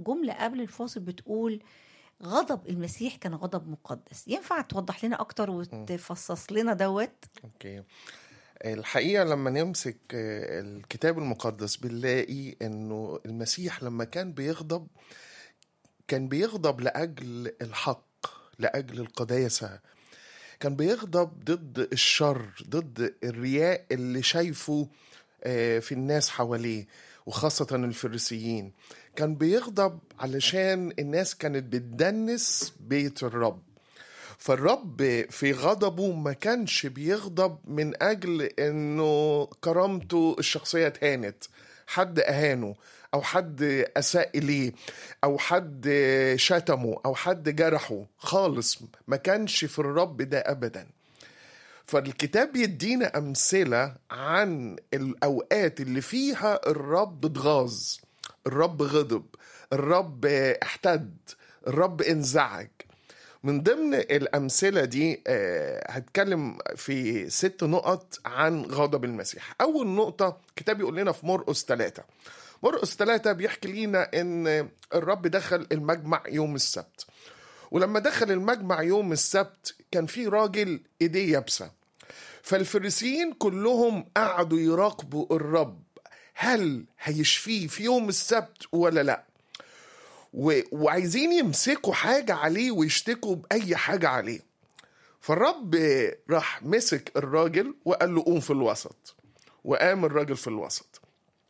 جملة قبل الفاصل بتقول غضب المسيح كان غضب مقدس ينفع توضح لنا أكتر وتفصص لنا دوت اوكي الحقيقة لما نمسك آه، الكتاب المقدس بنلاقي انه المسيح لما كان بيغضب كان بيغضب لأجل الحق لأجل القداسة كان بيغضب ضد الشر ضد الرياء اللي شايفه آه، في الناس حواليه وخاصة الفريسيين كان بيغضب علشان الناس كانت بتدنس بيت الرب فالرب في غضبه ما كانش بيغضب من أجل إنه كرامته الشخصية اتهانت حد أهانه أو حد أساء إليه أو حد شتمه أو حد جرحه خالص ما كانش في الرب ده أبدا فالكتاب يدينا أمثلة عن الأوقات اللي فيها الرب اتغاظ الرب غضب الرب احتد الرب انزعج من ضمن الأمثلة دي آه، هتكلم في ست نقط عن غضب المسيح أول نقطة كتاب يقول لنا في مرقس ثلاثة مرقس ثلاثة بيحكي لنا إن الرب دخل المجمع يوم السبت ولما دخل المجمع يوم السبت كان في راجل ايديه يابسه فالفريسيين كلهم قعدوا يراقبوا الرب هل هيشفيه في يوم السبت ولا لا و... وعايزين يمسكوا حاجة عليه ويشتكوا بأي حاجة عليه فالرب راح مسك الراجل وقال له قوم في الوسط وقام الراجل في الوسط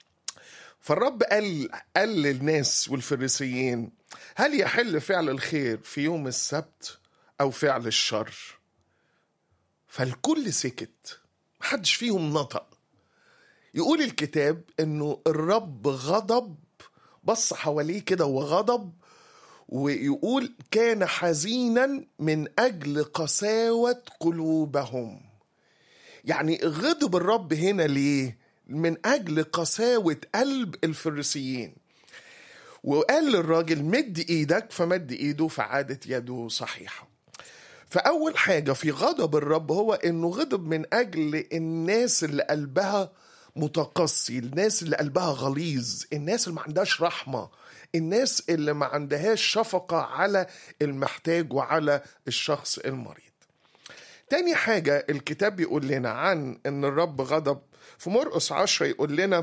فالرب قال قال للناس والفريسيين هل يحل فعل الخير في يوم السبت أو فعل الشر فالكل سكت محدش فيهم نطق يقول الكتاب انه الرب غضب بص حواليه كده وغضب ويقول كان حزينا من اجل قساوه قلوبهم يعني غضب الرب هنا ليه من اجل قساوه قلب الفريسيين وقال للراجل مد ايدك فمد ايده فعادت يده صحيحه فاول حاجه في غضب الرب هو انه غضب من اجل الناس اللي قلبها متقصي الناس اللي قلبها غليظ الناس اللي ما عندهاش رحمة الناس اللي ما عندهاش شفقة على المحتاج وعلى الشخص المريض تاني حاجة الكتاب بيقول لنا عن ان الرب غضب في مرقس عشرة يقول لنا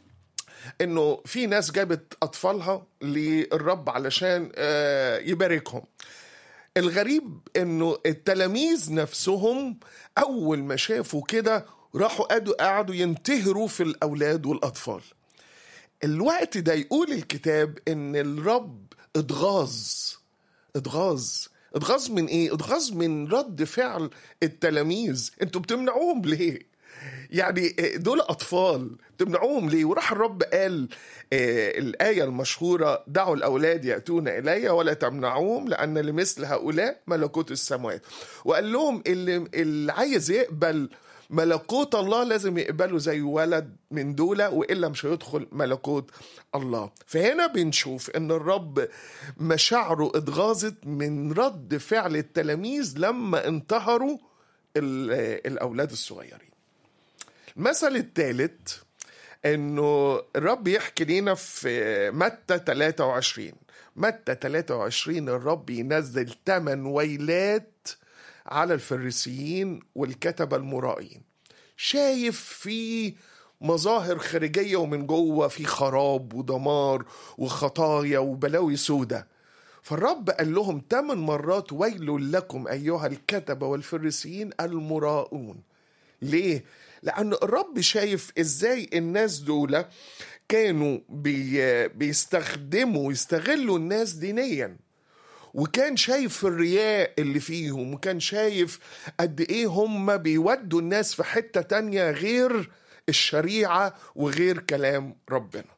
انه في ناس جابت اطفالها للرب علشان آه، يباركهم الغريب انه التلاميذ نفسهم اول ما شافوا كده راحوا قعدوا قعدوا ينتهروا في الاولاد والاطفال الوقت ده يقول الكتاب ان الرب اتغاظ اتغاظ اتغاظ من ايه اتغاظ من رد فعل التلاميذ انتوا بتمنعوهم ليه يعني دول اطفال تمنعوهم ليه وراح الرب قال آه الايه المشهوره دعوا الاولاد ياتون الي ولا تمنعوهم لان لمثل هؤلاء ملكوت السماوات وقال لهم اللي, اللي عايز يقبل ملكوت الله لازم يقبله زي ولد من دولة وإلا مش هيدخل ملكوت الله فهنا بنشوف إن الرب مشاعره اتغاظت من رد فعل التلاميذ لما انتهروا ال- الأولاد الصغيرين المثل الثالث انه الرب يحكي لنا في متى 23 متى 23 الرب ينزل ثمان ويلات على الفريسيين والكتبة المرائين شايف في مظاهر خارجية ومن جوه في خراب ودمار وخطايا وبلاوي سودة فالرب قال لهم ثمان مرات ويل لكم أيها الكتبة والفريسيين المراؤون ليه؟ لأن الرب شايف إزاي الناس دول كانوا بي بيستخدموا يستغلوا الناس دينيا وكان شايف الرياء اللي فيهم وكان شايف قد ايه هم بيودوا الناس في حتة تانية غير الشريعة وغير كلام ربنا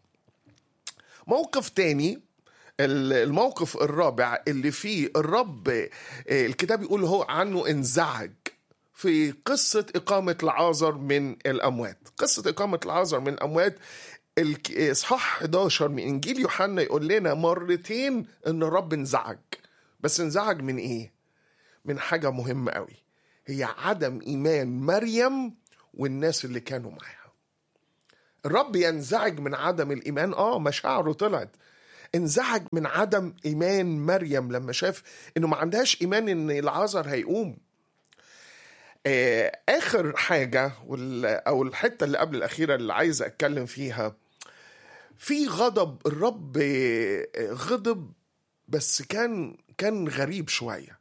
موقف تاني الموقف الرابع اللي فيه الرب الكتاب يقول هو عنه انزعج في قصة إقامة العازر من الأموات قصة إقامة العازر من الأموات إصحاح 11 من إنجيل يوحنا يقول لنا مرتين إن الرب انزعج بس انزعج من إيه؟ من حاجة مهمة قوي هي عدم إيمان مريم والناس اللي كانوا معاها الرب ينزعج من عدم الإيمان آه مشاعره طلعت انزعج من عدم ايمان مريم لما شاف انه ما عندهاش ايمان ان العازر هيقوم آه، اخر حاجه وال- او الحته اللي قبل الاخيره اللي عايز اتكلم فيها في غضب الرب آه، غضب بس كان كان غريب شويه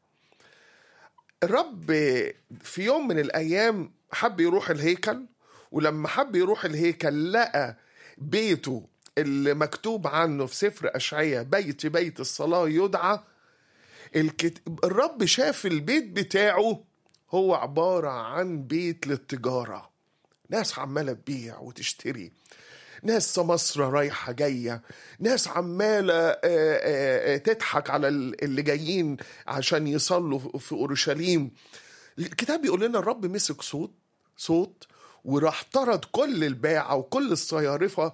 الرب في يوم من الايام حب يروح الهيكل ولما حب يروح الهيكل لقى بيته اللي مكتوب عنه في سفر اشعياء بيت بيت الصلاه يدعى الكت... الرب شاف البيت بتاعه هو عباره عن بيت للتجاره ناس عماله تبيع وتشتري ناس سمسرة رايحة جاية ناس عمالة آه، آه، آه، تضحك على ال- اللي جايين عشان يصلوا في أورشليم الكتاب بيقول لنا الرب مسك صوت صوت وراح طرد كل الباعة وكل الصيارفة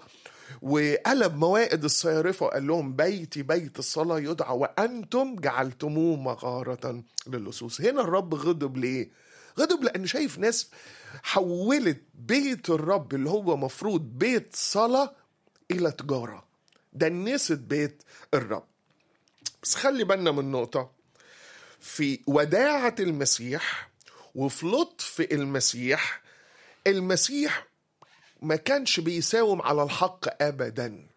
وقلب موائد الصيارفة وقال لهم بيتي بيت الصلاة يدعى وأنتم جعلتموه مغارة للصوص هنا الرب غضب ليه؟ غضب لأن شايف ناس حولت بيت الرب اللي هو مفروض بيت صلاة إلى تجارة دنست بيت الرب بس خلي بالنا من نقطة في وداعة المسيح وفي لطف المسيح المسيح ما كانش بيساوم على الحق ابدا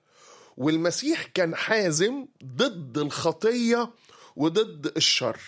والمسيح كان حازم ضد الخطيه وضد الشر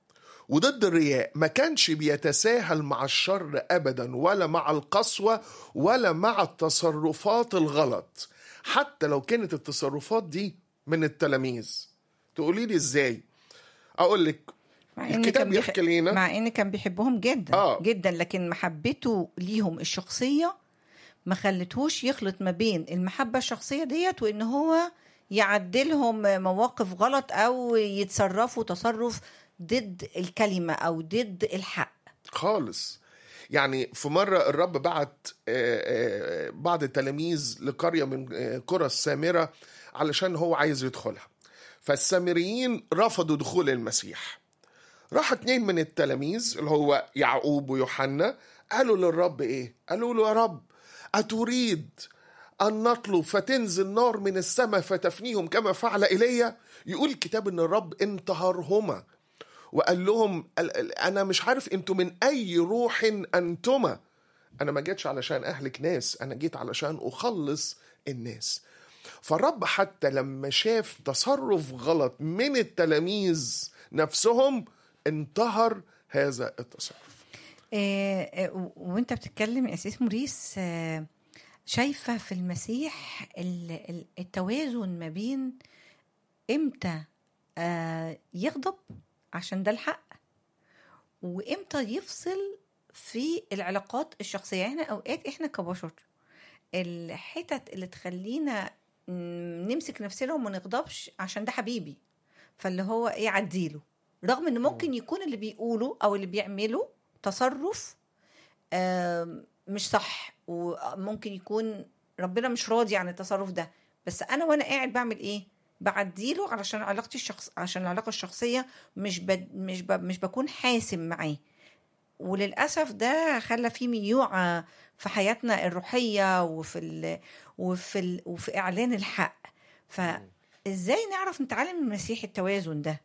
وضد الرياء ما كانش بيتساهل مع الشر ابدا ولا مع القسوه ولا مع التصرفات الغلط حتى لو كانت التصرفات دي من التلاميذ تقولي لي ازاي اقول لك مع إن الكتاب كان بيح- يحكي لينا مع ان كان بيحبهم جدا آه. جدا لكن محبته ليهم الشخصيه ما خلتهوش يخلط ما بين المحبه الشخصيه ديت وان هو يعدلهم مواقف غلط او يتصرفوا تصرف ضد الكلمه او ضد الحق خالص يعني في مرة الرب بعت آه، آه، بعض التلاميذ لقرية من آه، قرى السامرة علشان هو عايز يدخلها فالسامريين رفضوا دخول المسيح راح اتنين من التلاميذ اللي هو يعقوب ويوحنا قالوا للرب ايه قالوا له يا رب أتريد أن نطلب فتنزل نار من السماء فتفنيهم كما فعل إيليا يقول الكتاب إن الرب انتهرهما وقال لهم ال- ال- انا مش عارف انتوا من اي روح انتما انا ما جيتش علشان اهلك ناس انا جيت علشان اخلص الناس فالرب حتى لما شاف تصرف غلط من التلاميذ نفسهم انتهر هذا التصرف آه، آه، و- وانت بتتكلم يا اسيس موريس آه، شايفه في المسيح ال- ال- التوازن ما بين امتى آه، يغضب عشان ده الحق وامتى يفصل في العلاقات الشخصيه احنا اوقات احنا كبشر الحتت اللي تخلينا م- نمسك نفسنا وما نغضبش عشان ده حبيبي فاللي هو ايه عديله رغم ان ممكن يكون اللي بيقوله او اللي بيعمله تصرف آم، مش صح وممكن يكون ربنا مش راضي عن التصرف ده بس انا وانا قاعد بعمل ايه بعديله علشان علاقتي الشخص عشان العلاقه الشخصيه مش ب... مش ب... مش بكون حاسم معاه وللاسف ده خلى في ميوعه في حياتنا الروحيه وفي ال... وفي ال... وفي اعلان الحق فازاي نعرف نتعلم من المسيح التوازن ده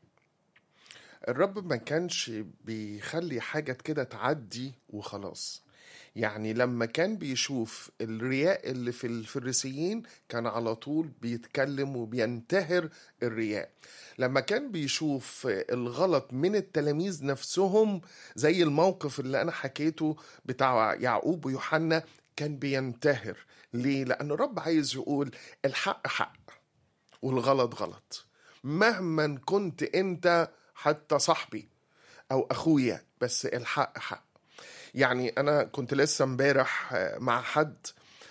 الرب ما كانش بيخلي حاجة كده تعدي وخلاص يعني لما كان بيشوف الرياء اللي في الفريسيين كان على طول بيتكلم وبينتهر الرياء لما كان بيشوف الغلط من التلاميذ نفسهم زي الموقف اللي انا حكيته بتاع يعقوب ويوحنا كان بينتهر ليه لان الرب عايز يقول الحق حق والغلط غلط مهما كنت انت حتى صاحبي او اخويا بس الحق حق يعني انا كنت لسه امبارح مع حد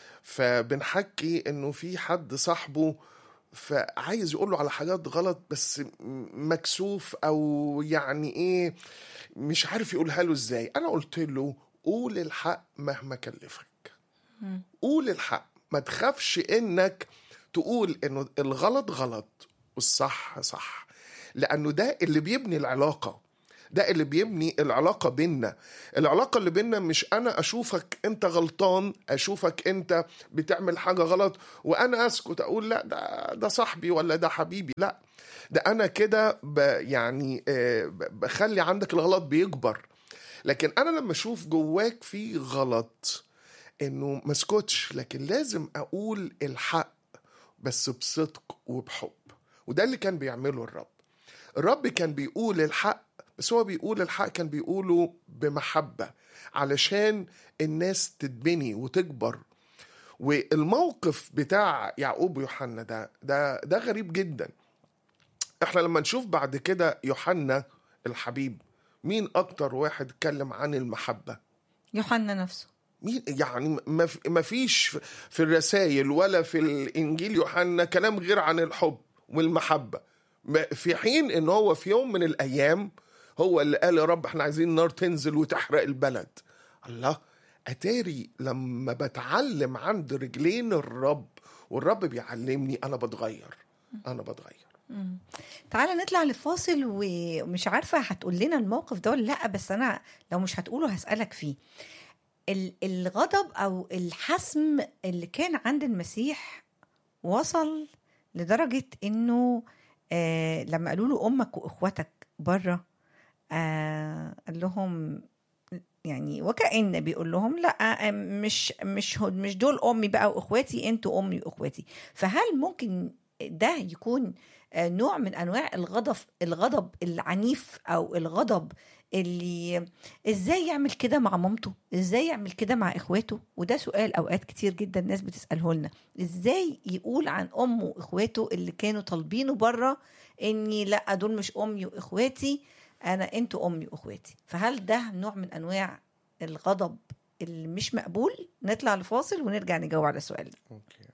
فبنحكي انه في حد صاحبه فعايز يقول له على حاجات غلط بس م- مكسوف او يعني ايه مش عارف يقولها له ازاي انا قلت له قول الحق مهما كلفك قول الحق ما تخافش انك تقول انه الغلط غلط والصح صح لانه ده اللي بيبني العلاقه ده اللي بيبني العلاقه بينا العلاقه اللي بينا مش انا اشوفك انت غلطان اشوفك انت بتعمل حاجه غلط وانا اسكت اقول لا ده ده صاحبي ولا ده حبيبي لا ده انا كده ب- يعني آه، ب- بخلي عندك الغلط بيكبر لكن انا لما اشوف جواك في غلط انه ما اسكتش لكن لازم اقول الحق بس بصدق وبحب وده اللي كان بيعمله الرب الرب كان بيقول الحق بس هو بيقول الحق كان بيقوله بمحبة علشان الناس تتبني وتكبر والموقف بتاع يعقوب ويوحنا ده ده ده غريب جدا احنا لما نشوف بعد كده يوحنا الحبيب مين اكتر واحد اتكلم عن المحبة يوحنا نفسه مين يعني ما في- ما فيش في الرسائل ولا في الانجيل يوحنا كلام غير عن الحب والمحبه ما- في حين ان هو في يوم من الايام هو اللي قال يا رب احنا عايزين النار تنزل وتحرق البلد الله اتاري لما بتعلم عند رجلين الرب والرب بيعلمني انا بتغير انا بتغير تعالى نطلع لفاصل ومش عارفه هتقول لنا الموقف ده ولا لا بس انا لو مش هتقوله هسالك فيه ال- الغضب او الحسم اللي كان عند المسيح وصل لدرجه انه آه لما قالوا له امك واخواتك بره آه قال لهم يعني وكأن بيقول لهم لا آه، مش مش هو- مش دول امي بقى واخواتي انتوا امي واخواتي فهل ممكن ده يكون آه، نوع من انواع الغضب الغضب العنيف او الغضب اللي ازاي يعمل كده مع مامته ازاي يعمل كده مع اخواته وده سؤال اوقات كتير جدا الناس بتساله لنا ازاي يقول عن امه واخواته اللي كانوا طالبينه بره اني لا دول مش امي واخواتي انا انتوا امي واخواتي فهل ده نوع من انواع الغضب اللي مش مقبول نطلع لفاصل ونرجع نجاوب على السؤال ده اوكي